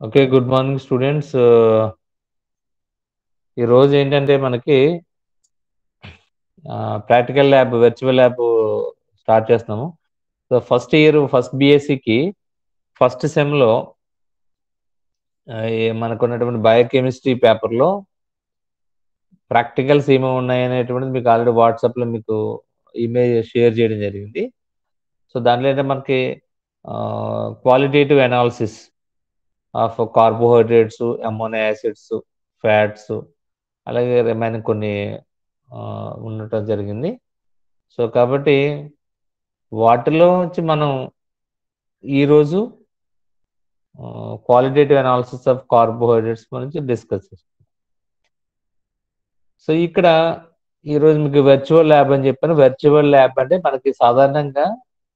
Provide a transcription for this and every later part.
Okay. Good morning students. ఆహ్ ఈరోజు ఏంటంటే మనకి ఆహ్, practical lab, virtual lab start చేస్తున్నాము. సో, ఫస్ట్ ఇయర్ ఫస్ట్ బీఎస్సీకి ఫస్ట్ సెమ్‌లో ఆహ్, ఈ మనకున్నటువంటి బయోకెమిస్ట్రీ పేపర్‌లో ప్రాక్టికల్స్ ఏమేమి ఉన్నాయనేటువంటిది మీకు ఆల్రెడీ వాట్సాప్‌లో మీకు ఇమేజ్ షేర్ చేయడం జరిగింది. సో, దాంట్లో ఏంటంటే మనకి ఆహ్, qualitative analysis of carbohydrates, amino acids, fats అలాగే రిమైనింగ్ కొన్ని ఆహ్, ఉండటం జరిగింది. సో, కాబట్టి వాటిలో నుంచి మనం ఈరోజు ఆహ్, క్వాలిటేటివ్ అనాలిసిస్ ఆఫ్ కార్బోహైడ్రేట్స్ గురించి డిస్కస్ చేసుకుందాం. సో, ఇక్కడ ఈరోజు మీకు వర్చువల్ ల్యాబ్ అని చెప్పాను. వర్చువల్ ల్యాబ్ అంటే మనకి సాధారణంగా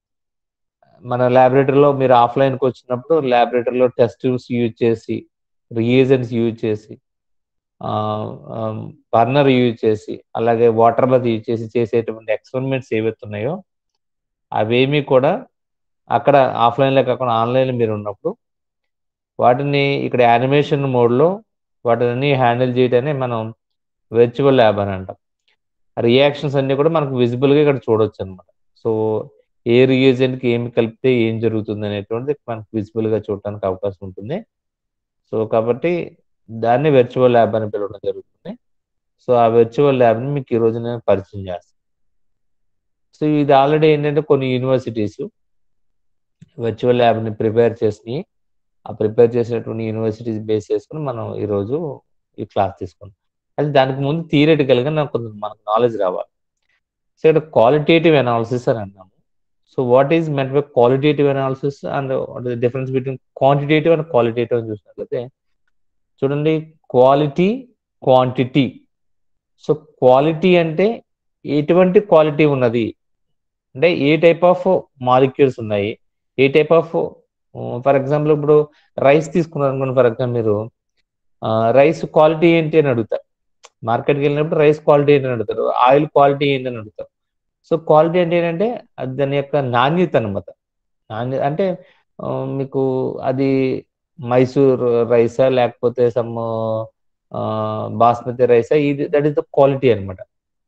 మన ల్యాబొరేటరీలో మీరు ఆఫ్‌లైన్‌కి వచ్చినప్పుడు ల్యాబొరేటరీలో టెస్ట్ ట్యూబ్స్ యూజ్ చేసి, రియేజెంట్స్ యూజ్ చేసి, ఆహ్, ఆహ్, బర్నర్ యూజ్ చేసి, అలాగే వాటర్ బాత్ యూజ్ చేసి చేసేటువంటి ఎక్స్‌పెరిమెంట్స్ ఏవైతే ఉన్నాయో, అవేమీ కూడా అక్కడ ఆఫ్‌లైన్‌లో కాకుండా ఆన్‌లైన్‌లో మీరున్నప్పుడు వాటిని ఇక్కడ యానిమేషన్ మోడ్‌లో వాటినన్నీ హ్యాండిల్ చేయడాన్ని మనం వర్చువల్ ల్యాబ్ అని అంటాం. రియాక్షన్స్ అన్నీ కూడా మనకు విజిబుల్‌గా ఇక్కడ చూడొచ్చనమాట. సో, ఏ రియేజెంట్‌కి ఏమి కలిపితే ఏం జరుగుతుందనేటువంటిది మనకు విజిబుల్‌గా చూడటానికి అవకాశం ఉంటుంది. సో, కాబట్టి దాన్ని వర్చువల్ ల్యాబ్ అని పిలవడం జరుగుతుంది. సో, ఆ వర్చువల్ ల్యాబ్‌ని మీకు ఈరోజు నేను పరిచయం చేస్తాను. సో, ఇది ఆల్రెడీ ఏంటంటే కొన్ని యూనివర్సిటీస్ వర్చువల్ ల్యాబ్‌ని ప్రిపేర్ చేసినియి. ఆ ప్రిపేర్ చేసినటువంటి యూనివర్సిటీస్ బేస్ చేసుకొని మనం ఈరోజు ఈ క్లాస్ తీసుకున్నాం. అయితే దానికి ముందు థియరిటికల్‌గా నాకు కొంచెం మనకు నాలెడ్జ్ రావాలి. సో, ఇక్కడ క్వాలిటేటివ్ అనాలిసిస్ అని అన్నాము. So, what is meant by qualitative analysis and what is the difference between quantitative and qualitative అని చూసినట్లయితే చూడండి క్వాలిటీ, క్వాంటిటీ. సో, క్వాలిటీ అంటే ఎటువంటి క్వాలిటీ ఉన్నది? అంటే ఏ టైప్ ఆఫ్ మాలిక్యూల్స్ ఉన్నాయి? ఏ type of hmm, for example ఇప్పుడు రైస్ తీసుకున్నారనుకోండి ఫర్ ఎగ్జాంపుల్ మీరు ఆహ్, రైస్ క్వాలిటీ ఏంటి అని అడుగుతారు. మార్కెట్‌కి వెళ్ళినప్పుడు రైస్ క్వాలిటీ ఏంటి అని అడుగుతారు. ఆయిల్ క్వాలిటీ ఏంటి అని అడుగుతారు. సో, క్వాలిటీ అంటే ఏంటంటే అది దాని యొక్క నాణ్యత అన్నమాట. నాణ్యత అంటే ఆహ్, మీకు అది మైసూర్ రైసా లేకపోతే సమ్ ఆహ్, బాస్మతి రైసా ఇది దట్ ఈస్ ద క్వాలిటీ అన్నమాట.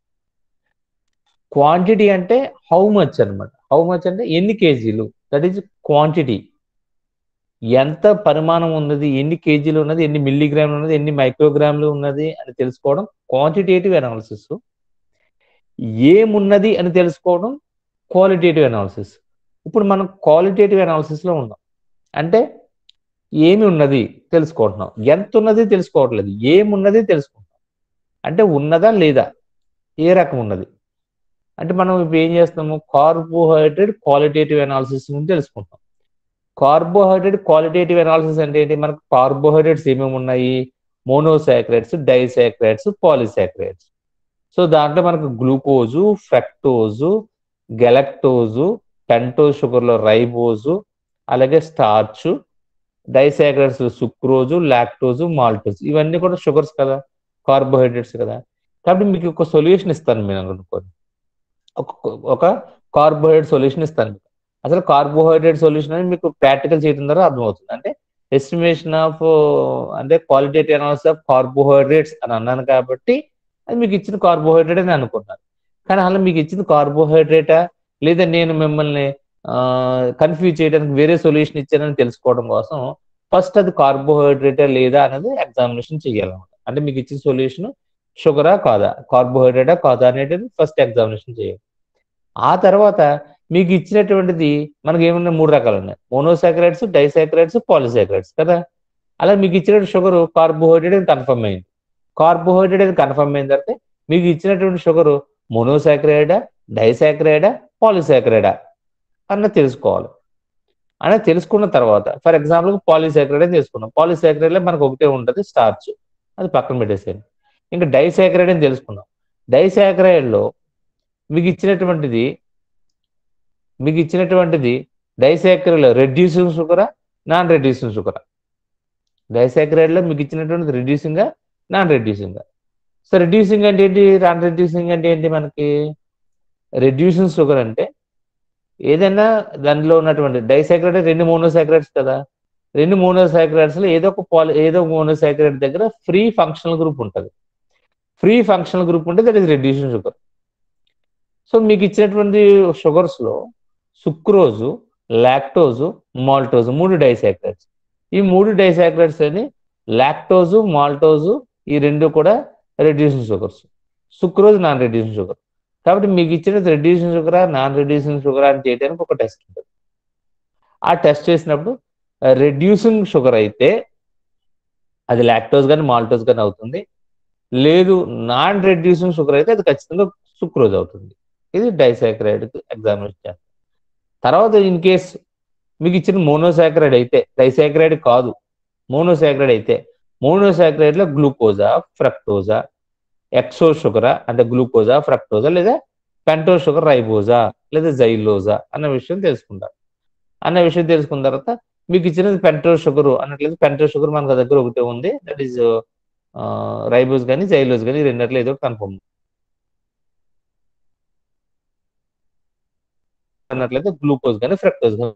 క్వాంటిటీ అంటే హౌ మచ్ అన్నమాట. హౌ మచ్ అంటే ఎన్ని కేజీలు దట్ ఈస్ క్వాంటిటీ. ఎంత పరిమాణం ఉన్నది? ఎన్ని కేజీలు ఉన్నది? ఎన్ని మిల్లీగ్రామ్‌లు ఉన్నది? ఎన్ని మైక్రోగ్రామ్‌లు ఉన్నది? అని తెలుసుకోవడం క్వాంటిటేటివ్ అనాలిసిస్. ఏమున్నది అని తెలుసుకోవడం క్వాలిటేటివ్ అనాలిసిస్. ఇప్పుడు మనం క్వాలిటేటివ్ అనాలిసిస్‌లో ఉన్నాం. అంటే ఏమి ఉన్నది తెలుసుకుంటున్నాం. ఎంతున్నది తెలుసుకోవట్లేదు. ఏమున్నది తెలుసుకుంటున్నాం. అంటే ఉన్నదా? లేదా? ఏ రకం ఉన్నది? అంటే మనం ఇప్పుడు ఏం చేస్తున్నాము? కార్బోహైడ్రేట్ క్వాలిటేటివ్ అనాలిసిస్ గురించి తెలుసుకుంటాం. కార్బోహైడ్రేట్ క్వాలిటేటివ్ అనాలిసిస్ అంటే ఏంటి? మనకు కార్బోహైడ్రేట్స్ ఏమేమి ఉన్నాయి? Monosaccharides, disaccharides, polysaccharides. సో, దాంట్లో మనకు గ్లూకోజు, ఫ్రక్టోజు, గెలక్టోజు, పెంటోస్ షుగర్‌లో రైబోజు, అలాగే స్టార్చ్, డైసాకరైడ్స్‌లో సుక్రోజు, లాక్టోజు, మాల్టోజ్ ఇవన్నీ కూడా షుగర్స్ కదా! కార్బోహైడ్రేట్స్ కదా! కాబట్టి మీకు ఒక సొల్యూషన్ ఇస్తాను నేను అనుకోండి. ఒక ఒక కార్బోహైడ్రేట్ సొల్యూషన్ ఇస్తాను. అసలు కార్బోహైడ్రేట్ సొల్యూషన్ అని మీకు ప్రాక్టికల్ చేయడం ద్వారా అర్థమవుతుంది. అంటే ఎస్టిమేషన్ ఆఫ్ అంటే క్వాలిటేటివ్ అనాలిసిస్ ఆఫ్ కార్బోహైడ్రేట్స్ అని అన్నాను కాబట్టి అది మీకు ఇచ్చిన కార్బోహైడ్రేట్ అని అనుకున్నాను. కానీ అలా మీకు ఇచ్చింది కార్బోహైడ్రేటా? లేదా నేను మిమ్మల్ని ఆహ్, కన్‌ఫ్యూజ్ చేయడానికి వేరే సొల్యూషన్ ఇచ్చానని తెలుసుకోవడం కోసం ఫస్ట్ అది కార్బోహైడ్రేటా? లేదా? అనేది ఎగ్జామినేషన్ చేయాలన్నమాట. అంటే మీకు ఇచ్చిన సొల్యూషన్ షుగరా? కాదా? కార్బోహైడ్రేటా? కాదా? అనేటిది ఫస్ట్ ఎగ్జామినేషన్ చేయాలి. ఆ తర్వాత మీకు ఇచ్చినటువంటిది మనకేమున్నాయి 3 రకాలున్నాయి. మోనోసాకరైడ్స్, డైసాకరైడ్స్, పాలీసాకరైడ్స్ కదా! అలా మీకు ఇచ్చిన షుగర్ కార్బోహైడ్రేట్ అని కన్ఫర్మ్ అయింది. కార్బోహైడ్రేట్ అని కన్ఫర్మ్ అయిన తర్వాత మీకు ఇచ్చినటువంటి షుగర్ మోనోసాకరైడా? డైసాకరైడా? పాలీసాకరైడా? అన్నది తెలుసుకోవాలి. అనేది తెలుసుకున్న తర్వాత ఫర్ ఎగ్జాంపుల్ పాలీసాకరైడ్ అని తెలుసుకున్నాం. పాలీసాకరైడ్‌లో మనకు ఒకటే ఉంటది స్టార్చ్. అది పక్కన పెట్టేసేయండి. ఇంకా డైసాకరైడ్ అని తెలుసుకున్నాం. డైసాకరైడ్‌లో మీకు ఇచ్చినటువంటిది మీకు ఇచ్చినటువంటిది డైసాకరైడ్‌లో రెడ్యూసింగ్ షుగరా? నాన్ రెడ్యూసింగ్ షుగరా? డైసాకరైడ్‌లో మీకు ఇచ్చినటువంటిది రెడ్యూసింగా? నాన్ రెడ్యూసింగా? సో, రెడ్యూసింగ్ అంటే ఏంటి? నాన్ రెడ్యూసింగ్ అంటే ఏంటి మనకి? రెడ్యూసింగ్ షుగర్ అంటే ఏదైనా దానిలో ఉన్నటువంటి డైసాకరైడ్ 2 మోనోసాకరైడ్స్ కదా! రెండు మోనోసాక్రైడ్స్ లో ఏదో ఒక పాలి ఏదో మోనోసాక్రైడ్ దగ్గర ఫ్రీ ఫంక్షనల్ గ్రూప్ ఉంటుంది ఫ్రీ ఫంక్షనల్ గ్రూప్ ఉంటే that is reduction sugar so మీకు ఇచ్చినటువంటి షుగర్స్ లో సుక్రోజు లాక్టోజు మాల్టోజు మూడు డైసాక్రైడ్స్ ఈ మూడు డైసాక్రైడ్స్ అని లాక్టోజు మాల్టోజు ఈ రెండు కూడా reducing sugars sucrose non reducing sugar కాబట్టి మీకు ఇచ్చిన రెడ్యూసింగ్ షుగరా నాన్ రెడ్యూసింగ్ షుగరా అని చేయడానికి ఒక టెస్ట్ ఉంటుంది ఆ టెస్ట్ చేసినప్పుడు రెడ్యూసింగ్ షుగర్ అయితే అది లాక్టోజ్ కానీ మాల్టోజ్ కానీ అవుతుంది లేదు నాన్ రెడ్యూసింగ్ షుగర్ అయితే అది ఖచ్చితంగా సుక్రోజ్ అవుతుంది ఇది డైసాక్రైడ్ ఎగ్జామినేషన్ చేస్తాం తర్వాత ఇన్ కేస్ మీకు ఇచ్చిన మోనోసాక్రైడ్ అయితే డైసాక్రైడ్ కాదు మోనోసాక్రైడ్ అయితే మోనోసాక్రైడ్ లో గ్లూకోజా ఫ్రక్టోజా ఎక్సో షుగరా అంటే గ్లూకోజా ఫ్రక్టోజా లేదా పెంటో షుగర్ రైబోజా లేదా జైలోజా అన్న విషయం తెలుసుకుంటారు అన్న విషయం తెలుసుకున్న తర్వాత మీకు ఇచ్చినది పెంటో షుగర్ అన్నట్లయితే పెంటో షుగర్ మన దగ్గర ఒకటే ఉంది దట్ ఈస్ రైబోజ్ కానీ జైలోజ్ కానీ రెండట్లో ఏదో కన్ఫర్మ్ అన్నట్లయితే గ్లూకోజ్ కానీ ఫ్రక్టోజ్ కానీ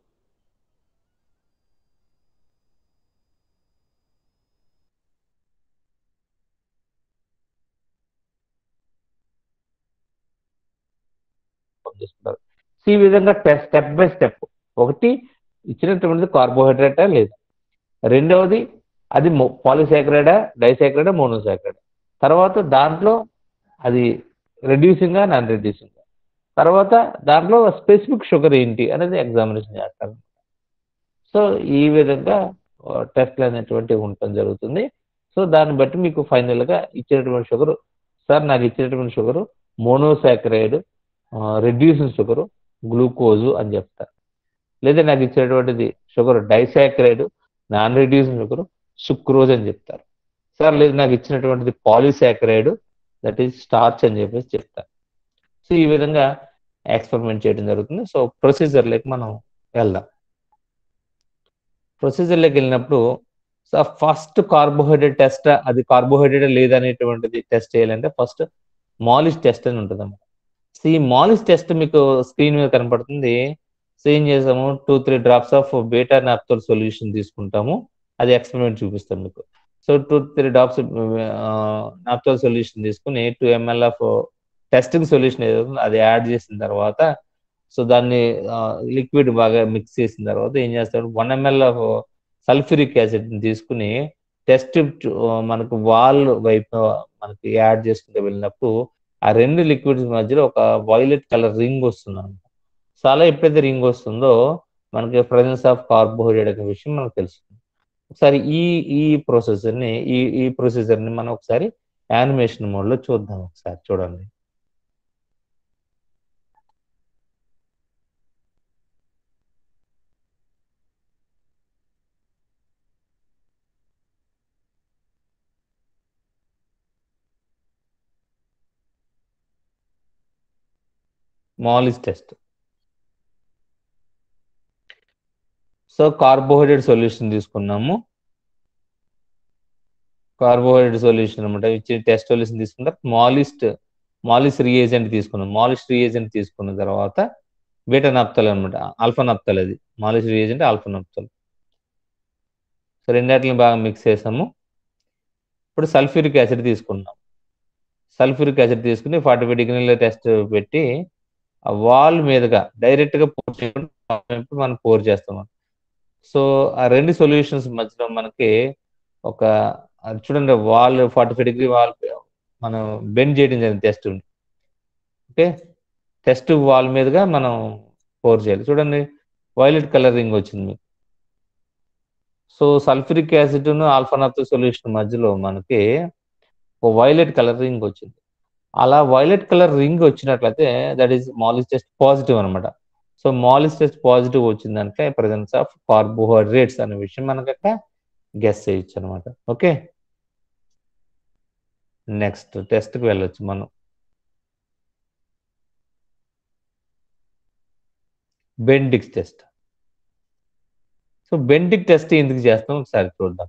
చేసుకుంటారు సో ఈ విధంగా స్టెప్ బై స్టెప్ ఒకటి ఇచ్చినటువంటిది కార్బోహైడ్రేటా లేదు రెండవది అది పాలిసాక్రైడా డైసాక్రైడా మోనోసాక్రైడా తర్వాత దాంట్లో అది రెడ్యూసింగా నాన్ రెడ్యూసింగ్ తర్వాత దాంట్లో స్పెసిఫిక్ షుగర్ ఏంటి అనేది ఎగ్జామినేషన్ చేస్తారు సో ఈ విధంగా టెస్ట్లు అనేటువంటివి ఉండటం జరుగుతుంది సో దాన్ని బట్టి మీకు ఫైనల్గా ఇచ్చినటువంటి షుగర్ సార్ నాకు ఇచ్చినటువంటి sugar monosaccharide reducing sugar glucose అని చెప్తారు లేదా నాకు ఇచ్చినటువంటిది sugar disaccharide non reducing sugar sucrose అని చెప్తారు సార్ లేదు నాకు ఇచ్చినటువంటిది పాలిసాక్రైడ్ దట్ ఈస్ స్టార్చ్ అని చెప్పేసి చెప్తారు సో ఈ విధంగా ఎక్స్పెరిమెంట్ చేయడం జరుగుతుంది సో ప్రొసీజర్లోకి మనం వెళ్దాం ప్రొసీజర్లోకి వెళ్ళినప్పుడు సో ఫస్ట్ కార్బోహైడ్రేట్ టెస్ట్ అది కార్బోహైడ్రేట్ లేదనేటువంటిది టెస్ట్ చేయాలంటే ఫస్ట్ మాలిష్ టెస్ట్ అని ఉంటుంది అన్నమాట సో ఈ మాలిష్ టెస్ట్ మీకు స్క్రీన్ మీద కనపడుతుంది సో ఏం చేసాము two three drops of beta naphthol solution తీసుకుంటాము అది ఎక్స్పెరిమెంట్ చూపిస్తాం మీకు so two three drops naphthol solution తీసుకుని two ML of testing solution ఏదైతే అది యాడ్ చేసిన తర్వాత సో దాన్ని లిక్విడ్ బాగా మిక్స్ చేసిన తర్వాత ఏం చేస్తాడు one ML of sulphuric acid తీసుకుని టెస్ట్ మనకు వాల్ వైపు మనకి యాడ్ చేసుకుంటూ వెళ్ళినప్పుడు ఆ రెండు లిక్విడ్స్ మధ్యలో ఒక వైలెట్ కలర్ రింగ్ వస్తుంది అనమాట సో అలా ఎప్పుడైతే రింగ్ వస్తుందో మనకి ప్రజెన్స్ ఆఫ్ కార్బోహైడ్రేట్ అనే విషయం మనకు తెలుస్తుంది ఒకసారి ఈ ఈ ప్రొసెసర్ని ఈ ఈ ప్రొసీజర్ని మనం ఒకసారి యానిమేషన్ మోడ్లో చూద్దాం ఒకసారి చూడండి Molisch test so carbohydrate solution తీసుకున్నాము కార్బోహైడ్రేట్ సొల్యూషన్ అనమాట ఇచ్చి టెస్ట్ సొల్యూషన్ తీసుకున్న మాలిస్ట్ మాలిస్ రియేజెంట్ తీసుకున్నాం మాలిస్ రియేజెంట్ తీసుకున్న తర్వాత బీటా నప్తల్ అనమాట ఆల్ఫా నప్తల్ అది Molisch reagent alpha naphthol so రెండాటిని బాగా మిక్స్ చేసాము ఇప్పుడు సల్ఫ్యూరిక్ యాసిడ్ తీసుకున్నాం సల్ఫ్యూరిక్ యాసిడ్ తీసుకుని ఫార్టీ ఫైవ్ డిగ్రీల టెస్ట్ పెట్టి ఆ వాల్ మీదుగా డైరెక్ట్ గా పోర్ చేయకుండా మనం పోర్ చేస్తాం సో ఆ రెండు సొల్యూషన్స్ మధ్యలో మనకి ఒక చూడండి wall forty five degree wall మనం బెండ్ చేయడం జరిగింది టెస్ట్ ఓకే టెస్ట్ వాల్ మీదుగా మనం పోర్ చేయాలి చూడండి వైలెట్ కలర్ రింగ్ వచ్చింది మీకు so sulphuric acid alpha naphthol solution మధ్యలో మనకి ఒక వైలెట్ కలర్ రింగ్ వచ్చింది అలా వైలెట్ కలర్ రింగ్ వచ్చినట్లయితే that is Molisch test positive అనమాట సో మాలిస్ టెస్ట్ పాజిటివ్ వచ్చిందంటే ప్రజెన్స్ ఆఫ్ కార్బోహైడ్రేట్స్ అనే విషయం మనకి అక్కడ గెస్ చేయొచ్చు అనమాట ఓకే నెక్స్ట్ టెస్ట్కి వెళ్ళొచ్చు మనం Benedict's test so Benedict test ఎందుకు చేస్తాం ఒకసారి చూద్దాం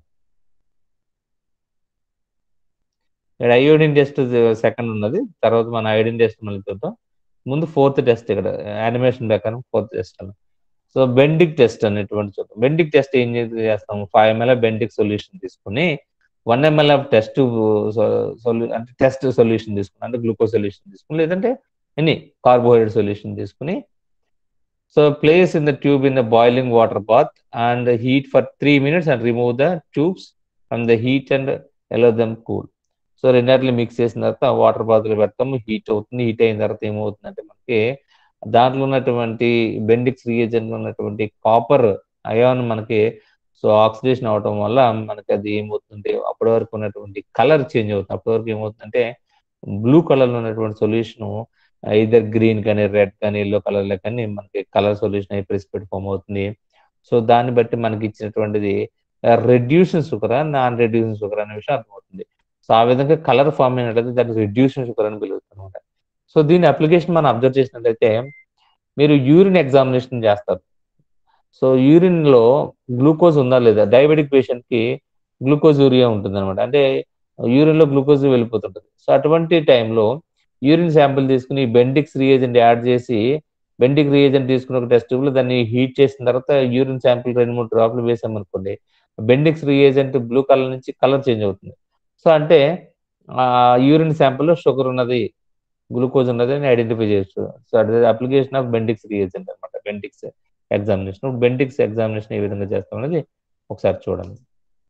ఇక్కడ అయోడిన్ టెస్ట్ సెకండ్ ఉన్నది తర్వాత మన ఐడిన్ టెస్ట్ మళ్ళీ చూద్దాం ముందు ఫోర్త్ టెస్ట్ ఇక్కడ యానిమేషన్ ప్రకారం fourth test so so Benedict test అనేటువంటి చూద్దాం బెండిక్ టెస్ట్ ఏం చేస్తాము ఫైవ్ ఎంఎల్ బెండిక్ సొల్యూషన్ తీసుకుని వన్ ఎంఎల్ ఆఫ్ టెస్ట్ అంటే టెస్ట్ సొల్యూషన్ తీసుకుని అంటే గ్లూకోజ్ సొల్యూషన్ తీసుకుని లేదంటే ఎనీ కార్బోహైడ్రేట్ సొల్యూషన్ తీసుకుని so place in the tube in the boiling water bath and heat for three minutes and remove the tubes from the heat and allow them cool so రెండాట్లు mix చేసిన తర్వాత water బాత్లో పెడతాము heat అవుతుంది heat అయిన తర్వాత ఏమవుతుందంటే మనకి దాంట్లో ఉన్నటువంటి బెండిక్స్ రియేజెంట్ ఉన్నటువంటి కాపర్ అయాన్ మనకి సో ఆక్సిడేషన్ అవటం వల్ల మనకి అది ఏమవుతుంది అప్పటి వరకు ఉన్నటువంటి కలర్ చేంజ్ అవుతుంది అప్పటి వరకు ఏమవుతుందంటే బ్లూ కలర్ లో ఉన్నటువంటి సొల్యూషన్ ఇదర్ గ్రీన్ కానీ రెడ్ కానీ ఎల్లో కలర్ లో కానీ మనకి కలర్ సొల్యూషన్ అయి ప్రెసిపిట్ ఫామ్ అవుతుంది సో దాన్ని బట్టి మనకి ఇచ్చినటువంటిది reduction sugar non reduction sugar అనే విషయం అర్థమవుతుంది సో ఆ విధంగా కలర్ ఫామ్ అయినట్లయితే దాన్ని రెడ్యూషన్ షుగర్ అని పిలుస్తుంది సో దీని అప్లికేషన్ మనం అబ్జర్వ్ చేసినట్లయితే మీరు యూరిన్ ఎగ్జామినేషన్ చేస్తారు సో యూరిన్ లో గ్లూకోజ్ ఉందా లేదా డయాబెటిక్ పేషెంట్ కి గ్లూకోజ్ యూరియా ఉంటుంది అనమాట అంటే యూరిన్ లో గ్లూకోజ్ వెళ్ళిపోతుంటుంది సో అటువంటి టైంలో యూరిన్ శాంపిల్ తీసుకుని బెండిక్స్ రియేజెంట్ యాడ్ చేసి బెండిక్ రియేజెంట్ తీసుకుని ఒక టెస్ట్ లో దాన్ని హీట్ చేసిన తర్వాత యూరిన్ శాంపిల్ రెండు మూడు డ్రాప్లు వేసామనుకోండి బెండిక్స్ రియేజెంట్ బ్లూ కలర్ నుంచి కలర్ చేంజ్ అవుతుంది సో అంటే ఆ యూరిన్ శాంపిల్లో షుగర్ ఉన్నది గ్లూకోజ్ ఉన్నది అని ఐడెంటిఫై చేయొచ్చు so at application of Benedict's reagent అనమాట బెండిక్స్ ఎగ్జామినేషన్ బెండిక్స్ ఎగ్జామినేషన్ ఏ విధంగా చేస్తాం అనేది ఒకసారి చూడండి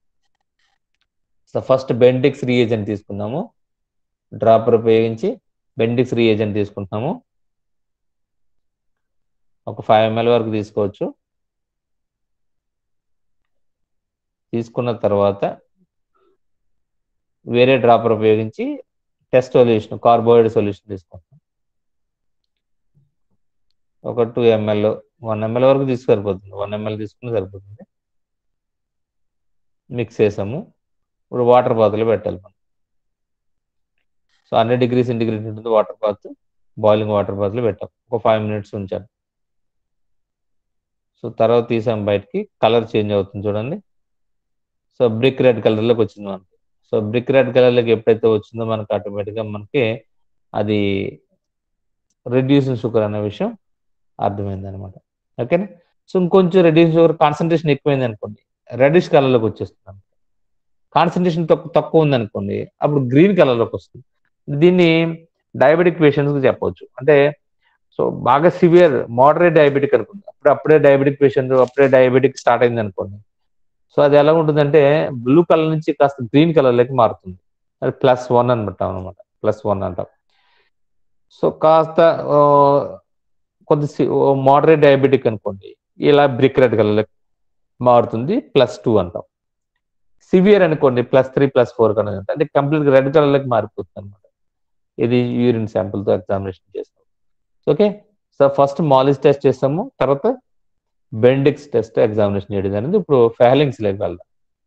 సో ఫస్ట్ బెండిక్స్ రియేజెంట్ తీసుకుందాము డ్రాపర్ ఉపయోగించి బెండిక్స్ రియేజెంట్ తీసుకుంటున్నాము ఒక ఫైవ్ ఎంఎల్ వరకు తీసుకోవచ్చు తీసుకున్న తర్వాత వేరే డ్రాపర్ ఉపయోగించి టెస్ట్ సొల్యూషన్ కార్బోహైడ్రేట్ సొల్యూషన్ తీసుకుంటాం ఒక టూ ఎంఎల్ వన్ ఎంఎల్ వరకు తీసుకు సరిపోతుంది వన్ ఎంఎల్ తీసుకుని సరిపోతుంది మిక్స్ చేసాము ఇప్పుడు వాటర్ బాత్లో పెట్టాలి మనం సో హండ్రెడ్ డిగ్రీ సెంటిగ్రేడ్ ఉంటుంది వాటర్ బాత్ బాయిలింగ్ వాటర్ బాత్లో పెట్టాం ఒక ఫైవ్ మినిట్స్ ఉంచాను సో తర్వాత తీసాం బయటికి కలర్ చేంజ్ అవుతుంది చూడండి సో బ్రిక్ రెడ్ కలర్లోకి వచ్చింది మనకి సో బ్రిక్ రెడ్ కలర్లోకి ఎప్పుడైతే వచ్చిందో మనకి ఆటోమేటిక్గా మనకి అది రెడ్యూసింగ్ షుగర్ అనే విషయం అర్థమైంది అనమాట ఓకేనా సో ఇంకొంచెం రెడ్యూస్ షుగర్ కాన్సన్ట్రేషన్ ఎక్కువైంది అనుకోండి రెడిష్ కలర్లోకి వచ్చేస్తుంది కాన్సన్ట్రేషన్ తక్కువ తక్కువ ఉంది అనుకోండి అప్పుడు గ్రీన్ కలర్లోకి వస్తుంది దీన్ని డయాబెటిక్ పేషెంట్స్కి చెప్పవచ్చు అంటే సో బాగా సివియర్ మోడరేట్ డయాబెటిక్ అనుకోండి అప్పుడు అప్పుడే డయాబెటిక్ పేషెంట్ అప్పుడే డయాబెటిక్ స్టార్ట్ అయింది అనుకోండి సో అది ఎలా ఉంటుందంటే బ్లూ కలర్ నుంచి కాస్త గ్రీన్ కలర్లోకి మారుతుంది అది ప్లస్ వన్ అనబట్టాం అనమాట ప్లస్ వన్ అంటాం సో కాస్త కొద్ది మోడరేట్ డయాబెటిక్ అనుకోండి ఇలా బ్రిక్ రెడ్ కలర్లోకి మారుతుంది ప్లస్ టూ అంటాం సివియర్ అనుకోండి ప్లస్ త్రీ ప్లస్ ఫోర్ కనుక అంటే కంప్లీట్గా రెడ్ కలర్లోకి మారిపోతుంది అనమాట ఇది యూరిన్ శాంపుల్తో ఎగ్జామినేషన్ చేస్తాం okay so first Molisch test చేస్తాము తర్వాత బెండిక్స్ టెస్ట్ ఎగ్జామినేషన్ చేయడం అనేది ఇప్పుడు ఫెహలింగ్స్ లేక వెళ్దాం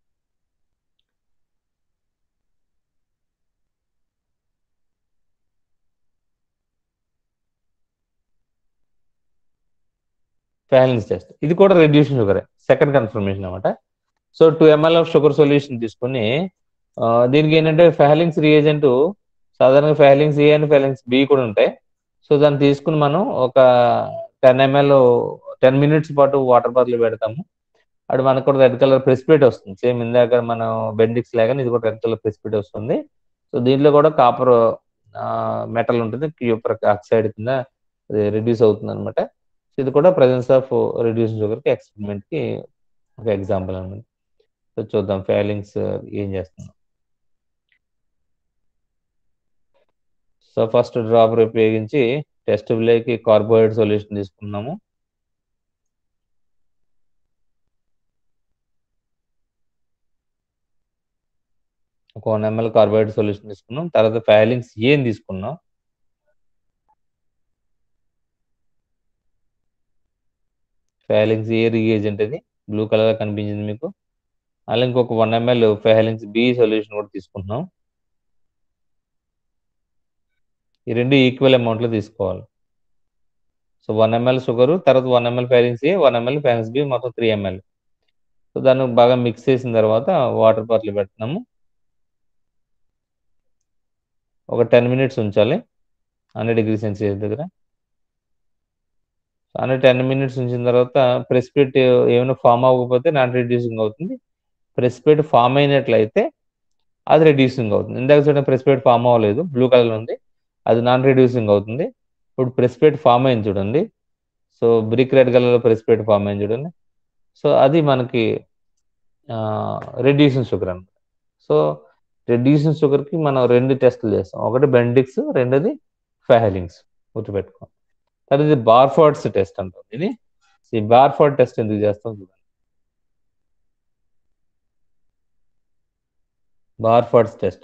ఫెహలింగ్స్ టెస్ట్ ఇది కూడా రెడ్యూషన్ షుగర్ సెకండ్ కన్ఫర్మేషన్ అనమాట so two ML of sugar solution తీసుకుని దీనికి ఏంటంటే ఫెహలింగ్స్ రియేజెంట్ సాధారణంగా Fehling's A and Fehling's B కూడా ఉంటాయి సో దాన్ని తీసుకుని మనం ఒక టెన్ ఎంఎల్ టెన్ మినిట్స్ పాటు వాటర్ బాత్లో పెడతాము అప్పుడు మనకు కూడా రెడ్ కలర్ ప్రెసిపిట్ వస్తుంది సేమ్ ఇందాక మనం బెండిక్స్ లాగానే ఇది కూడా రెడ్ కలర్ ప్రెసిపిట్ వస్తుంది సో దీంట్లో కూడా కాపర్ మెటల్ ఉంటుంది క్యూపర్ ఆక్సైడ్ కింద రిడ్యూస్ అవుతుంది అనమాట సో ఇది కూడా ప్రజెన్స్ ఆఫ్ రిడ్యూస్ షుగర్ కి ఎక్స్పెరిమెంట్ కి ఒక ఎగ్జాంపుల్ అనమాట సో చూద్దాం ఫెయిలింగ్స్ ఏం చేస్తున్నాం సో ఫస్ట్ డ్రాపర్ ఉపయోగించి టెస్ట్ లేకి కార్బోహైడ్రేట్ సొల్యూషన్ తీసుకున్నాము ఒక వన్ ఎంఎల్ కార్బోహైడ్రేట్ సొల్యూషన్ తీసుకున్నాం తర్వాత ఫైలింగ్స్ ఏం తీసుకున్నాం ఫైలింగ్స్ ఏ రియేజెంట్ అది బ్లూ కలర్ కనిపించింది మీకు అలా ఇంకొక one ml Fehling's B solution కూడా తీసుకుంటున్నాం ఈ రెండు ఈక్వల్ అమౌంట్లో తీసుకోవాలి సో వన్ ఎంఎల్ షుగర్ తర్వాత one ml Fehling's A one ml Fehling's B మొత్తం త్రీ ఎంఎల్ సో దాన్ని బాగా మిక్స్ చేసిన తర్వాత వాటర్ బాటిల్ పెడుతున్నాము ఒక టెన్ మినిట్స్ ఉంచాలి హండ్రెడ్ డిగ్రీ సెన్సియస్ దగ్గర అనే టెన్ మినిట్స్ ఉంచిన తర్వాత ప్రెసిపిట్ ఏమైనా ఫామ్ అవ్వకపోతే నాన్ రెడ్యూసింగ్ అవుతుంది ప్రెసిపిట్ ఫామ్ అయినట్లయితే అది రెడ్యూసింగ్ అవుతుంది ఇందాక చూడండి ప్రెసిపిట్ ఫామ్ అవ్వలేదు బ్లూ కలర్ ఉంది అది నాన్ రెడ్యూసింగ్ అవుతుంది ఇప్పుడు ప్రెసిపిట్ ఫామ్ అయింది చూడండి సో బ్రిక్ రెడ్ కలర్లో ప్రెసిపిట్ ఫామ్ అయింది చూడండి సో అది మనకి రెడ్యూసింగ్ షుగర్ అనమాట సో రెడ్యూసింగ్ షుగర్కి మనం రెండు టెస్టులు చేస్తాం ఒకటి బెండిక్స్ రెండోది ఫెహలింగ్స్ గుర్తుపెట్టుకో తర్వాత ఇది బార్ఫోర్డ్స్ టెస్ట్ అంటాం ఇది ఈ బార్ఫోర్డ్ టెస్ట్ ఎందుకు చేస్తాం చూడండి Barfoed's test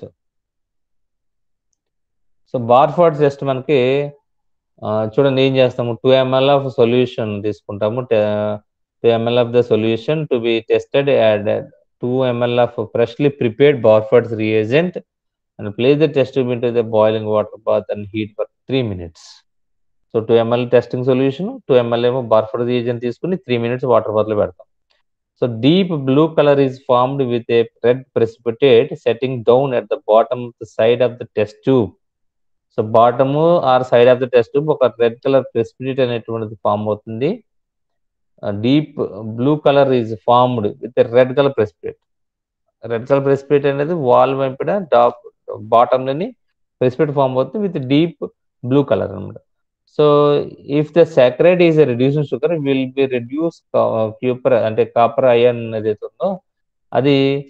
so Barfoed's test మనకి చూడండి ఏం చేస్తాము టూ ఎంఎల్ ఆఫ్ సొల్యూషన్ తీసుకుంటాము two ML of the solution to be tested add two ML of freshly prepared Barfoed's reagent and place the test tube into the boiling water bath and heat for three minutes so two ml testing solution two ml ఏమో Barfoed reagent తీసుకుని three minutes water బాత్లో పెడతాం so deep blue colour is formed with a red precipitate settling down at the bottom of the side of the test tube so bottom or side of the test tube ఒక red colour precipitate అనేటువంటిది form అవుతుంది deep blue colour is formed with red colour precipitate red colour precipitate అనేది wall వైపున top బాటంలోని precipitate form అవుతుంది with deep blue colour అనమాట so if the saccharide is reducing sugar will be reduce cuprous అంటే copper అయన్ ఏదైతే ఉందో అది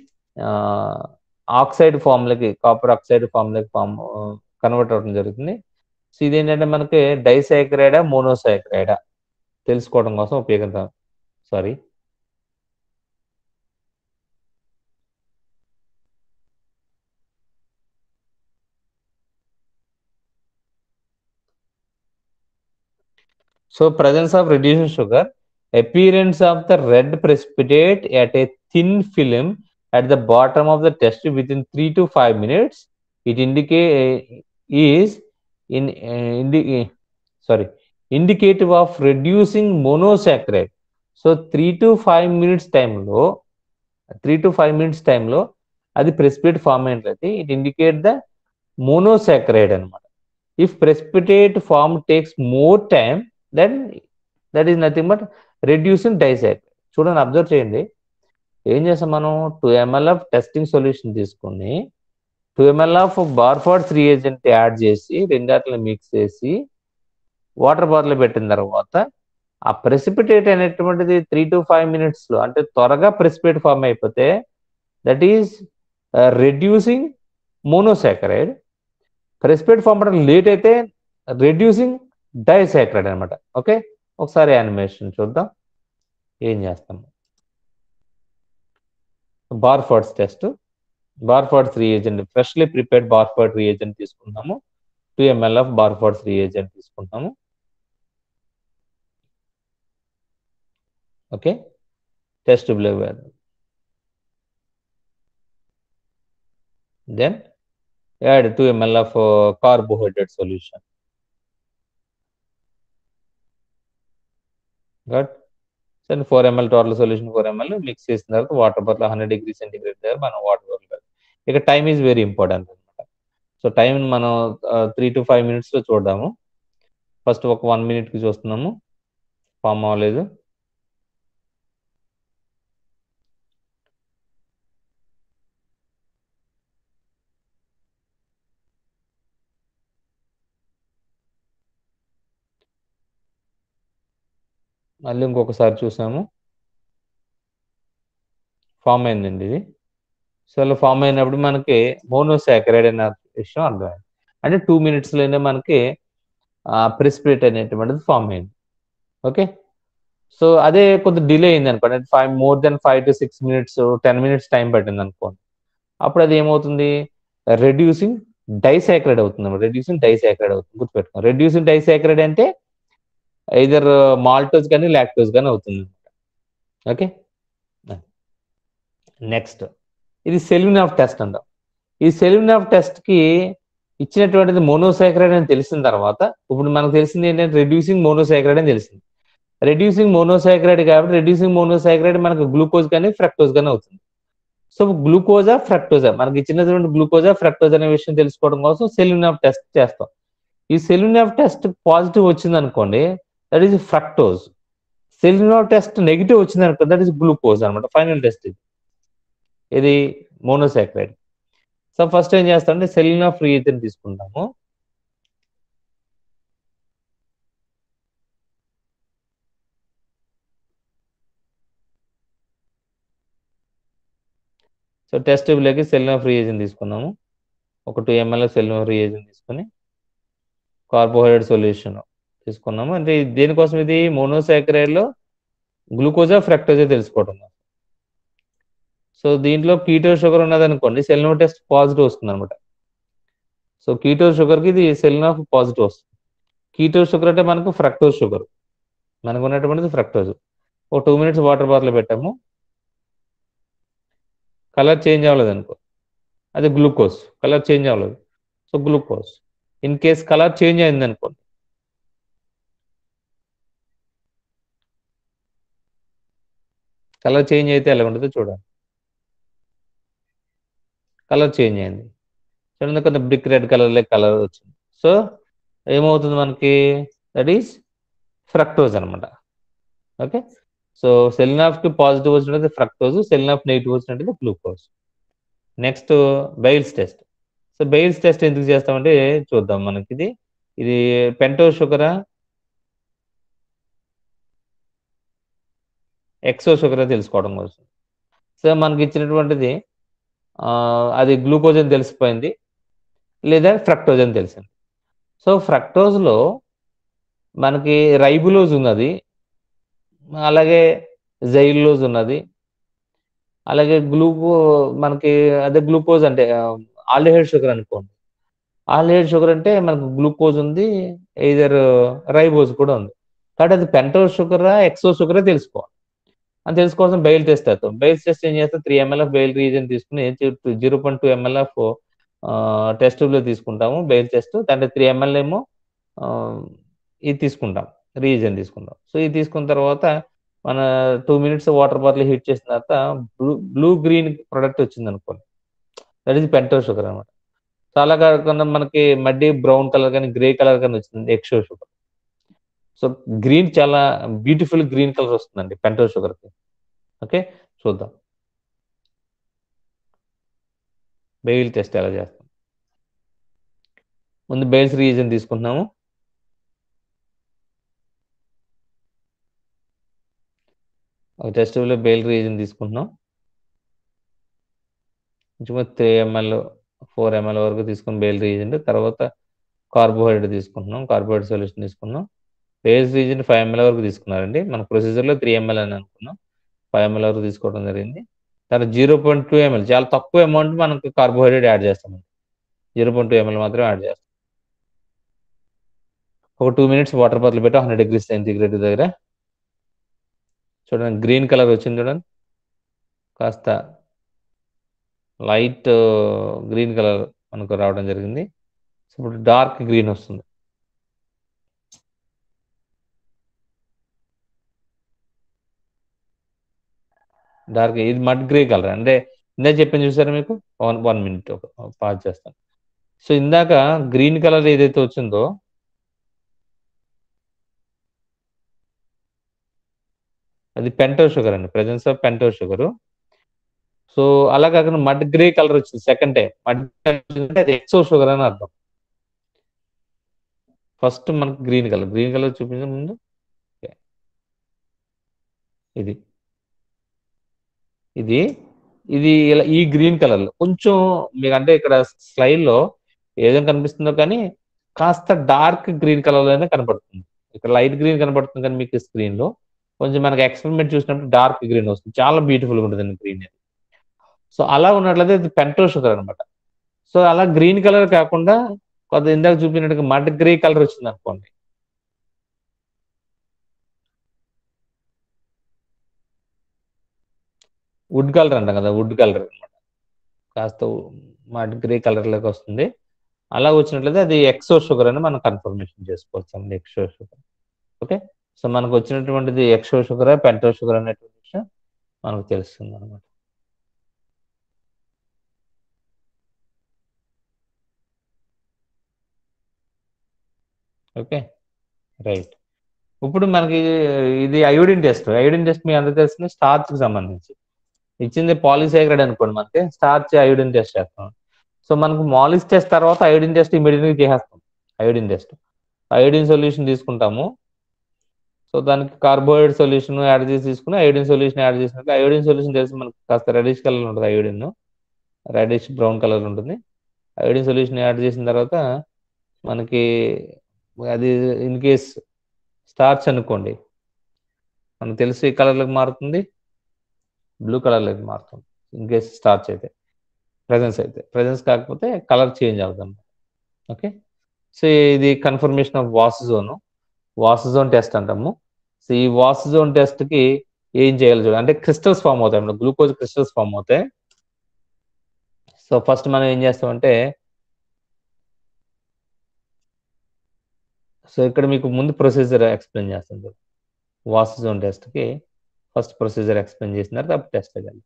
oxide ఫామ్లకి కాపర్ ఆక్సైడ్ ఫామ్లకి ఫామ్ కన్వర్ట్ అవడం జరుగుతుంది సో ఇదేంటంటే మనకి డైసాక్రైడా మోనోసాక్రైడా తెలుసుకోవడం కోసం ఉపయోగిస్తాం sorry So presence of reducing sugar, appearance of the red precipitate at a thin film at the bottom of the test tube within three to five minutes. It indicate is in uh, indi- sorry indicative of reducing monosaccharide. So three to five minutes టైంలో three to five minutes టైంలో అది precipitate form అయినట్లయితే it indicate the monosaccharide అనమాట if precipitate form takes more time then that is nothing but reducing disaccharide చూడండి observe చేయండి ఏం చేస్తాం మనం two ML of testing solution తీసుకుని two ML of Barfoed's reagent add చేసి రెండాటిని మిక్స్ చేసి వాటర్ బాటిల్ పెట్టిన తర్వాత ఆ ప్రెసిపిటేట్ అనేటువంటిది త్రీ టు ఫైవ్ మినిట్స్లో అంటే త్వరగా ప్రెసిపిటేట్ ఫామ్ అయిపోతే that is reducing monosaccharide precipitate form అవడం లేట్ అయితే రెడ్యూసింగ్ డైసాక్రైడ్ అనమాట ఓకే ఒకసారి యానిమేషన్ చూద్దాం ఏం చేస్తాము Barfoed's test Barfoed's reagent freshly prepared Barfoed reagent తీసుకుంటాము two ML of Barfoed's reagent తీసుకుంటాము ఓకే టెస్ట్ బ్లేవర్ then add two ML of carbohydrate solution good so four ml total solution four ml mix చేసిన తర్వాత water bottle hundred degree centigrade దగ్గర మనం water bottle ఇక time is very important అనమాట so time మనం three to five మినిట్స్లో చూద్దాము first ఒక వన్ మినిట్కి చూస్తున్నాము ఫామ్ అవ్వలేదు మళ్ళీ ఇంకొకసారి చూసాము ఫామ్ అయిందండి ఇది సో అలా ఫామ్ అయినప్పుడు మనకి మోనోసాకరైడ్ అనే విషయం అర్థమైంది అంటే టూ మినిట్స్లోనే మనకి ప్రెసిపిరేట్ అనేటువంటిది ఫామ్ అయింది ఓకే సో అదే కొంత డిలే అయింది అనుకోండి five more then five to six minutes ten minutes time పట్టింది అనుకోండి అప్పుడు అది ఏమవుతుంది రెడ్యూసింగ్ డైసాక్రైడ్ అవుతుంది రెడ్యూసింగ్ డైసాక్రైడ్ అవుతుంది గుర్తుపెట్టుకోండి రెడ్యూసింగ్ డైసాక్రైడ్ అంటే ఐదర్ మాల్టోజ్ కానీ లాక్టోజ్ కానీ అవుతుంది ఓకే నెక్స్ట్ ఇది సెల్యూన్ ఆఫ్ టెస్ట్ అంటాం ఈ సెల్యూన్ ఆఫ్ టెస్ట్కి ఇచ్చినటువంటిది మోనోసాక్రైడ్ అని తెలిసిన తర్వాత ఇప్పుడు మనకు తెలిసింది ఏంటంటే రెడ్యూసింగ్ మోనోసాక్రైడ్ అని తెలిసింది రెడ్యూసింగ్ మోనోసాక్రైడ్ కాబట్టి రెడ్యూసింగ్ మోనోసాక్రైడ్ మనకు గ్లూకోజ్ కానీ ఫ్రక్టోజ్ కానీ అవుతుంది సో గ్లూకోజా ఫ్రక్టోజా మనకి ఇచ్చినటువంటి గ్లూకోజా ఫ్రక్టోజ్ అనే విషయం తెలుసుకోవడం కోసం సెల్యూన్ ఆఫ్ టెస్ట్ చేస్తాం ఈ సెల్యూన్ ఆఫ్ టెస్ట్ పాజిటివ్ వచ్చింది అనుకోండి that is fructose Seliwanoff test negative వచ్చింది అనుకో దట్ ఈస్ గ్లూకోజ్ అనమాట ఫైనల్ టెస్ట్ ఇది ఇది మోనోసాక్రైడ్ సో ఫస్ట్ ఏం చేస్తామంటే సెలినా ఫ్రీ అయితే తీసుకుంటాము సో టెస్ట్ ట్యూబ్లోకి సెలినా ఫ్రీ ఏజెంట్ తీసుకున్నాము ఒక two ml Seliwanoff reagent తీసుకొని కార్బోహైడ్రేట్ సొల్యూషన్ తీసుకున్నాము అంటే దేనికోసం ఇది మోనోసాక్రైడ్లో గ్లూకోజా ఫ్రక్టోజా తెలుసుకోవడం సో దీంట్లో కీటో షుగర్ ఉన్నదనుకోండి సెలినో టెస్ట్ పాజిటివ్ వస్తుంది అనమాట సో కీటో షుగర్కి ఇది సెలినో పాజిటివ్ వస్తుంది కీటో షుగర్ అంటే మనకు ఫ్రక్టోజ్ షుగర్ మనకు ఉన్నటువంటిది ఫ్రక్టోజ్ ఒక టూ మినిట్స్ వాటర్ బాటిల్ పెట్టాము కలర్ చేంజ్ అవ్వలేదు అనుకో అది గ్లూకోజ్ కలర్ చేంజ్ అవ్వలేదు so glucose in case colour change అయింది అనుకోండి కలర్ చేంజ్ అయితే ఎలా ఉంటుందో చూడండి కలర్ చేంజ్ అయింది చూడండి కొంత బ్రిక్ రెడ్ కలర్లో కలర్ వచ్చింది సో ఏమవుతుంది మనకి దట్ ఈస్ ఫ్రక్టోజ్ అనమాట ఓకే సో సెలినాఫ్కి పాజిటివ్ వచ్చినట్టు ఫ్రక్టోజ్ సెలినాఫ్ నెగిటివ్ వచ్చినట్టు glucose next Bial's test so Bial's test ఎందుకు చేస్తామంటే చూద్దాం మనకి ఇది ఇది పెంటో షుగరా ఎక్సో షుగరా తెలుసుకోవడం కోసం సో మనకి ఇచ్చినటువంటిది అది గ్లూకోజ్ అని తెలిసిపోయింది లేదా ఫ్రక్టోజ్ అని తెలిసింది సో ఫ్రక్టోజ్లో మనకి రైబులోజ్ ఉన్నది అలాగే జైల్లోజ్ ఉన్నది అలాగే గ్లూకో మనకి అదే గ్లూకోజ్ అంటే ఆల్డిహైడ్ షుగర్ అనుకోండి ఆల్డిహైడ్ షుగర్ అంటే మనకు గ్లూకోజ్ ఉంది ఇదర్ రైబోజ్ కూడా ఉంది కాబట్టి అది పెంటో షుగరా ఎక్సో షుగరా తెలుసుకోవాలి అని తెలుసుకోవాల్సిన బెయిల్ టెస్ట్ అవుతాం బెయిల్ టెస్ట్ ఏం చేస్తే three ml of Bial's reagent తీసుకుని zero point two ML of test లో తీసుకుంటాము బెయిల్ టెస్ట్ అంటే త్రీ ఎంఎల్ ఏమో ఇది తీసుకుంటాం రీజన్ తీసుకుంటాం సో ఇది తీసుకున్న తర్వాత మన two minutes water bottle heat చేసిన తర్వాత బ్లూ బ్లూ గ్రీన్ ప్రొడక్ట్ వచ్చింది అనుకోండి దట్ ఈస్ పెంటో షుగర్ అనమాట చాలా కాకుండా మనకి మడ్డి బ్రౌన్ కలర్ కానీ గ్రే కలర్ కానీ వచ్చింది ఎక్సో షుగర్ సో గ్రీన్ చాలా బ్యూటిఫుల్ గ్రీన్ కలర్ వస్తుందండి పెంటో షుగర్కి ఓకే చూద్దాం బెయిల్ టెస్ట్ ఎలా చేస్తాం ముందు బెయిల్స్ రీజన్ తీసుకుంటున్నాము ఒక టెస్ట్ లో బెయిల్ రీజన్ తీసుకుంటున్నాం కొంచెం త్రీ ఎంఎల్ ఫోర్ ఎంఎల్ వరకు తీసుకుని బెయిల్ రీజన్ తర్వాత కార్బోహైడ్రేట్ తీసుకుంటున్నాం కార్బోహైడ్రేట్ సొల్యూషన్ తీసుకున్నాం బేస్ రీజన్ ఫైవ్ ఎంఎల్ వరకు తీసుకున్నారండి మన ప్రొసీజర్లో త్రీ ఎంఎల్ అని అనుకున్నాం ఫైవ్ ఎంఎల్ వరకు తీసుకోవడం జరిగింది తర్వాత జీరో పాయింట్ టూ ఎంఎల్ చాలా తక్కువ అమౌంట్ మనకు కార్బోహైడ్రేట్ యాడ్ చేస్తామండి జీరో పాయింట్ టూ ఎంఎల్ మాత్రం యాడ్ చేస్తాం ఒక టూ మినిట్స్ వాటర్ బాటిల్ పెట్టి హండ్రెడ్ డిగ్రీస్ సెంటిగ్రేడ్ దగ్గర చూడండి గ్రీన్ కలర్ వచ్చింది చూడండి కాస్త లైట్ గ్రీన్ కలర్ మనకు రావడం జరిగింది ఇప్పుడు డార్క్ గ్రీన్ వస్తుంది డార్క్ ఇది మడ్ గ్రే కలర్ అంటే ఇందాక చెప్పాను చూసారా మీకు వన్ వన్ మినిట్ ఒక పాజ్ చేస్తాను సో ఇందాక గ్రీన్ కలర్ ఏదైతే వచ్చిందో అది పెంటో షుగర్ అండి presence of pento sugar so అలా కాకుండా మడ్ గ్రే కలర్ వచ్చింది సెకండ్ టైం మడ్ అంటే అది ఎక్సో షుగర్ అని అర్థం ఫస్ట్ మనకు గ్రీన్ కలర్ గ్రీన్ కలర్ చూపించే ముందు ఇది ఇది ఇది ఇలా ఈ గ్రీన్ కలర్ లో కొంచెం మీకు అంటే ఇక్కడ స్లైడ్ లో ఏదో కనిపిస్తుందో కానీ కాస్త డార్క్ గ్రీన్ కలర్ లోనే కనపడుతుంది ఇక్కడ లైట్ గ్రీన్ కనపడుతుంది కానీ మీకు స్క్రీన్ లో కొంచెం మనకి ఎక్స్పెరిమెంట్ చూసినప్పుడు డార్క్ గ్రీన్ వస్తుంది చాలా బ్యూటిఫుల్ గా ఉంటుంది గ్రీన్ సో అలా ఉన్నట్లయితే ఇది పెంటో షుగర్ అనమాట సో అలా గ్రీన్ కలర్ కాకుండా కొంత ఇందాక చూపినట్టుగా మడ్ గ్రే కలర్ వచ్చింది అనుకోండి వుడ్ కలర్ అంటాం కదా వుడ్ కలర్ అనమాట కాస్త మడ్ గ్రే కలర్లోకి వస్తుంది అలా వచ్చినట్లయితే అది ఎక్సో షుగర్ అని మనం కన్ఫర్మేషన్ చేసుకోవచ్చు అండి ఎక్సో షుగర్ ఓకే సో మనకు వచ్చినటువంటిది ఎక్సో షుగర్ పెంటో షుగర్ అనేటువంటి విషయం మనకు తెలుస్తుంది అనమాట ఓకే రైట్ ఇప్పుడు మనకి ఇది అయోడిన్ టెస్ట్ అయోడిన్ టెస్ట్ మీ అందరూ తెలిసింది స్టార్చ్ కి సంబంధించి ఇచ్చింది పాలిసైక్రైడ్ అనుకోండి మనకి స్టార్చ్ అయోడిన్ టెస్ట్ చేస్తాం సో మనకు మాలిస్ టెస్ట్ తర్వాత అయోడిన్ టెస్ట్ ఇమీడియట్ గా చేసేస్తాం అయోడిన్ టెస్ట్ అయోడిన్ సొల్యూషన్ తీసుకుంటాము సో దానికి కార్బోహైడ్రేట్ సొల్యూషన్ యాడ్ చేసి తీసుకుని అయోడిన్ సొల్యూషన్ యాడ్ చేసినట్టు అయోడిన్ సొల్యూషన్ తెలిసి మనకు కాస్త రెడిష్ కలర్ ఉంటుంది అయోడిన్ రెడిష్ బ్రౌన్ కలర్ ఉంటుంది అయోడిన్ సొల్యూషన్ యాడ్ చేసిన తర్వాత మనకి అది ఇన్ కేస్ స్టార్చ్ అనుకోండి మనకు తెలిసి కలర్లోకి మారుతుంది బ్లూ కలర్లోకి మారుతుంది ఇన్ కేస్ స్టార్చ్ అయితే ప్రజెన్స్ అయితే ప్రజెన్స్ కాకపోతే కలర్ చేంజ్ అవుతుంది ఓకే సో ఇది confirmation of osazone osazone test అంటాము సో ఈ వాస్ జోన్ టెస్ట్ కి ఏం చేయాలి చూడండి అంటే క్రిస్టల్స్ ఫామ్ అవుతాయి అన్నమాట గ్లూకోజ్ క్రిస్టల్స్ ఫామ్ అవుతాయి సో ఫస్ట్ మనం ఏం చేస్తామంటే సో ఇక్కడ మీకు ముందు ప్రొసీజర్ ఎక్స్ప్లెయిన్ చేస్తుంది వాస్ జోన్ టెస్ట్ కి ఫస్ట్ ప్రొసీజర్ ఎక్స్ప్లెయిన్ చేసిన తర్వాత అప్పుడు టెస్ట్ చేయాలి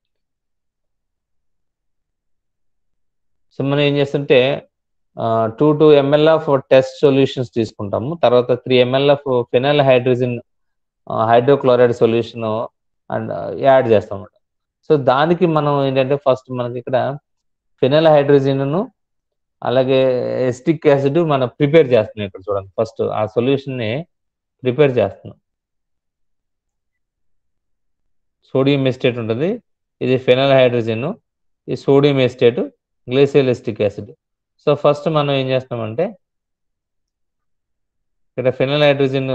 సో మనం ఏం చేస్తుంటే two two ML of test solutions తీసుకుంటాము తర్వాత three ml of phenyl hydrazine hydrochloride solution and add చేస్తాం అన్నమాట సో దానికి మనం ఏంటంటే ఫస్ట్ మనకి ఇక్కడ ఫినల్ హైడ్రోజన్ను అలాగే ఎస్టిక్ యాసిడ్ మనం ప్రిపేర్ చేస్తున్నాం ఇక్కడ చూడండి ఫస్ట్ ఆ సొల్యూషన్ని ప్రిపేర్ చేస్తున్నాం సోడియం ఎస్టేట్ ఉంటుంది ఇది ఫెనల్ హైడ్రోజన్ ఈ sodium acetate glacial acetic acid so first మనం ఏం చేస్తామంటే ఇక్కడ ఫెనల్ హైడ్రోజన్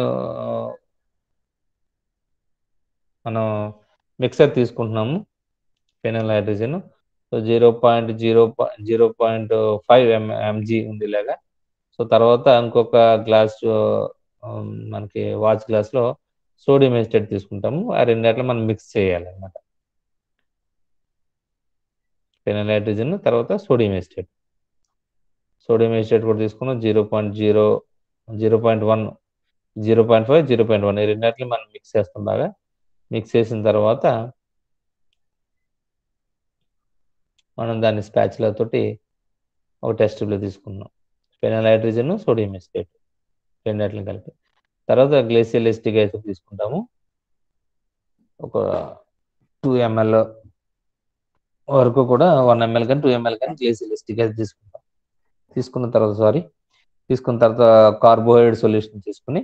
మనం మిక్సర్ తీసుకుంటున్నాము phenyl hydrazine so zero point zero zero point five m mg ఉంది ఇలాగా సో తర్వాత ఇంకొక గ్లాస్ మనకి వాచ్ గ్లాస్లో సోడియం ఎస్టేట్ తీసుకుంటాము ఆ రెండిట్లో మనం మిక్స్ చేయాలి అనమాట ఫెనల్ హైడ్రోజన్ తర్వాత సోడియం ఎస్టేట్ సోడియం ఎస్టేట్ కూడా తీసుకున్నాం zero point zero zero point one zero point five zero point one ఈ రెండిట్లు మనం మిక్స్ చేస్తాం బాగా మిక్స్ చేసిన తర్వాత మనం దాన్ని స్పాచులా తోటి ఒక టెస్ట్ లో తీసుకున్నాం ఫెనల్ హైడ్రోజన్ సోడియం ఎస్టేట్ రెండిట్లని కలిపి తర్వాత గ్లేసియల్ ఎస్టిక్ యాసిడ్ తీసుకుంటాము ఒక టూ ఎంఎల్ వరకు కూడా వన్ ఎంఎల్ కానీ టూ ఎంఎల్ కానీ గ్లేసియల్ ఎస్టిక్ యాసిడ్ తీసుకుంటాం తీసుకున్న తర్వాత సారీ తీసుకున్న తర్వాత కార్బోహైడ్రేట్ సొల్యూషన్ తీసుకుని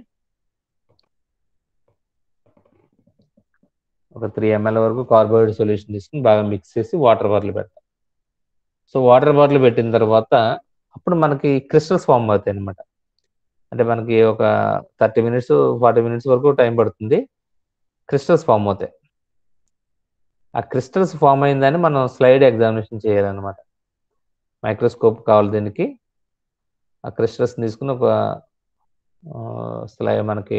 ఒక త్రీ ఎంఎల్ వరకు కార్బోహైడ్రేట్ సొల్యూషన్ తీసుకుని బాగా మిక్స్ చేసి వాటర్ బాటిల్ పెడతాం సో వాటర్ బాటిల్ పెట్టిన తర్వాత అప్పుడు మనకి క్రిస్టల్స్ ఫామ్ అవుతాయి అనమాట అంటే మనకి ఒక థర్టీ మినిట్స్ ఫార్టీ మినిట్స్ వరకు టైం పడుతుంది క్రిస్టల్స్ ఫామ్ అవుతాయి ఆ క్రిస్టల్స్ ఫామ్ అయిందని మనం స్లైడ్ ఎగ్జామినేషన్ చేయాలన్నమాట మైక్రోస్కోప్ కావాలి దీనికి ఆ క్రిస్టల్స్ తీసుకుని ఒక స్లైడ్ మనకి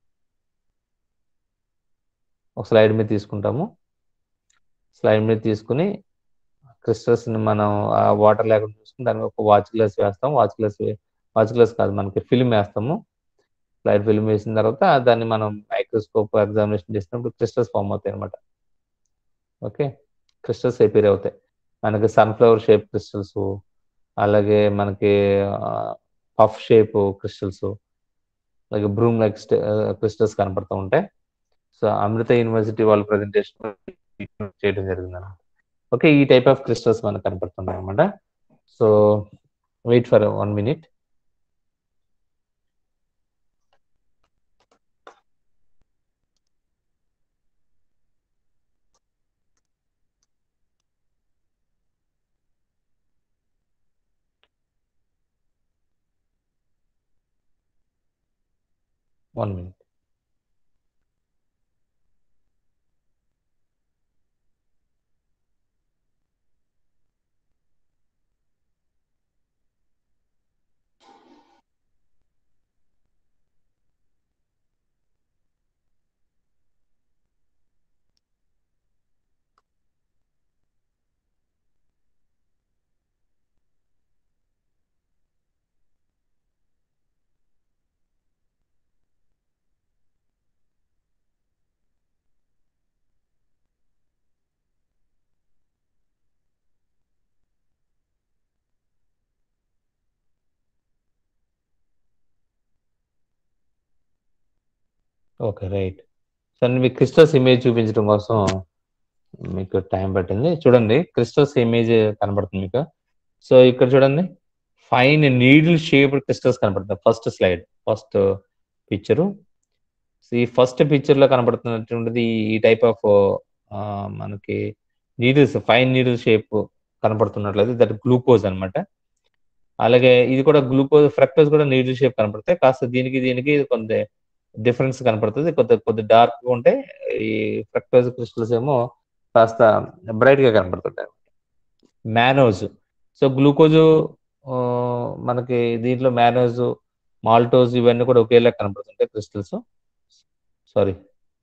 ఒక స్లైడ్ మీద తీసుకుంటాము స్లైడ్ మీద తీసుకుని క్రిస్టల్స్ ని మనం ఆ వాటర్ లేకుండా చూసుకుని దానికి ఒక వాచ్ గ్లాస్ వేస్తాం వాచ్ గ్లాస్ వాచ్ గ్లాస్ కాదు మనకి ఫిల్మ్ వేస్తాము స్లైడ్ ఫిల్మ్ వేసిన తర్వాత దాన్ని మనం మైక్రోస్కోప్ ఎగ్జామినేషన్ చేసినప్పుడు క్రిస్టల్స్ ఫామ్ అవుతాయి అనమాట ఓకే క్రిస్టల్స్ ఎపీర్ అవుతాయి మనకి సన్ఫ్లవర్ షేప్ క్రిస్టల్స్ అలాగే మనకి పఫ్ షేప్ క్రిస్టల్స్ అలాగే బ్రూమ్ లైక్ క్రిస్టల్స్ కనపడుతూ ఉంటాయి సో అమృత యూనివర్సిటీ వాళ్ళ ప్రజెంటేషన్ చేయడం జరిగింది అన్నమాట ఓకే ఈ టైప్ ఆఫ్ క్రిస్టల్స్ మనకు కనపడుతున్నాయి అనమాట so wait for one minute one minute okay right sir మీకు క్రిస్టల్స్ ఇమేజ్ చూపించడం కోసం మీకు టైం పట్టింది చూడండి క్రిస్టల్స్ ఇమేజ్ కనబడుతుంది మీకు సో ఇక్కడ చూడండి ఫైన్ నీడిల్ షేప్డ్ క్రిస్టల్స్ కనబడుతుంది ఫస్ట్ స్లైడ్ ఫస్ట్ పిక్చరు ఈ ఫస్ట్ పిక్చర్ లో కనబడుతున్నటువంటిది ఈ టైప్ ఆఫ్ మనకి నీడిల్స్ ఫైన్ నీడిల్ షేప్ కనబడుతున్నట్లయితే దట్ గ్లూకోజ్ అన్నమాట అలాగే ఇది కూడా గ్లూకోజ్ ఫ్రక్టోజ్ కూడా నీడిల్ షేప్ కనపడతాయి కాస్త దీనికి దీనికి కొంత డిఫరెన్స్ కనపడుతుంది కొద్ది కొద్ది డార్క్ గా ఉంటే ఈ ఫ్రక్టోజ్ క్రిస్టల్స్ ఏమో కాస్త బ్రైట్ గా కనపడుతుంటాయి మ్యానోజ్ సో గ్లూకోజ్ మనకి దీంట్లో మ్యానోజ్ మాల్టోజ్ ఇవన్నీ కూడా ఒకేలా కనపడుతుంటాయి క్రిస్టల్స్ సారీ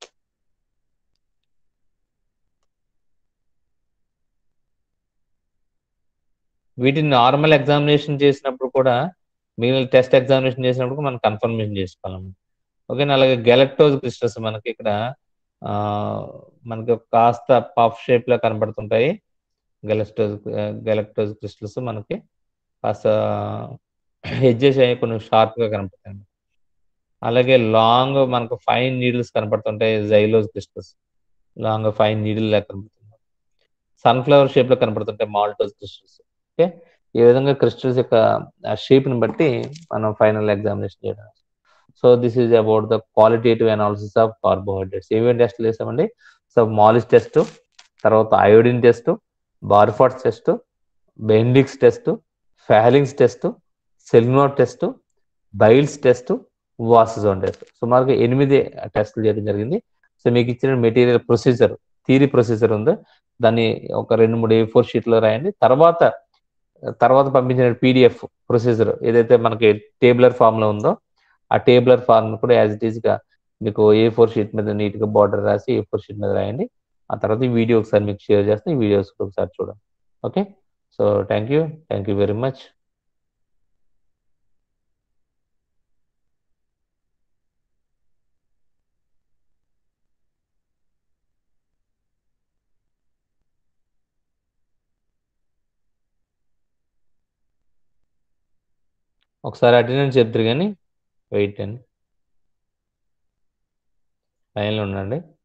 వీటిని నార్మల్ ఎగ్జామినేషన్ చేసినప్పుడు కూడా మిగిలిన టెస్ట్ ఎగ్జామినేషన్ చేసినప్పుడు మనం కన్ఫర్మేషన్ చేసుకోవాలి ఓకేనా అలాగే గెలక్టోజ్ క్రిస్టల్స్ మనకి ఇక్కడ ఆ మనకి కాస్త పఫ్ షేప్ లో కనబడుతుంటాయి గెలక్టోజ్ గెలక్టోజ్ క్రిస్టల్స్ మనకి కాస్త హెడ్జెస్ అయ్యి కొన్ని షార్ప్ గా కనపడతాయి అలాగే లాంగ్ మనకు ఫైన్ నీడిల్స్ కనపడుతుంటాయి xylose crystals long fine needle లాగా కనపడుతుంది సన్ఫ్లవర్ షేప్ లో కనపడుతుంటాయి మాల్టోజ్ క్రిస్టల్స్ ఓకే ఈ విధంగా క్రిస్టల్స్ యొక్క షేప్ ని బట్టి మనం ఫైనల్ ఎగ్జామినేషన్ చేయడం so this is about the qualitative analysis of carbohydrates ఏమేమి టెస్ట్లు చేసామండి సో మాలిస్ టెస్ట్ తర్వాత iodine test Barfoed's test Benedict's test Fehling's test సెల్నోట్ టెస్ట్ బైల్స్ టెస్ట్ వాసజోన్ టెస్ట్ సుమారుగా ఎనిమిది టెస్టులు చేయడం జరిగింది సో మీకు ఇచ్చిన మెటీరియల్ ప్రొసీజర్ థీరీ ప్రొసీజర్ ఉంది దాన్ని ఒక రెండు మూడు ఏ ఫోర్ షీట్లో రాయండి తర్వాత తర్వాత పంపించిన పీడిఎఫ్ ప్రొసీజర్ ఏదైతే మనకి టేబులర్ ఫామ్ లో ఉందో ఆ టేబులర్ ఫామ్ కూడా యాజ్ ఇట్ ఈస్ గా మీకు ఏ ఫోర్ షీట్ మీద నీట్ గా బార్డర్ రాసి ఏ ఫోర్ షీట్ మీద రాయండి ఆ తర్వాత ఈ వీడియో ఒకసారి మీకు షేర్ చేస్తే ఈ వీడియోస్ ఒకసారి చూడండి okay so thank you thank you very much ఒకసారి అటెండెన్స్ చెప్తారు కానీ వెయిట్ అండి లైన్లో ఉండండి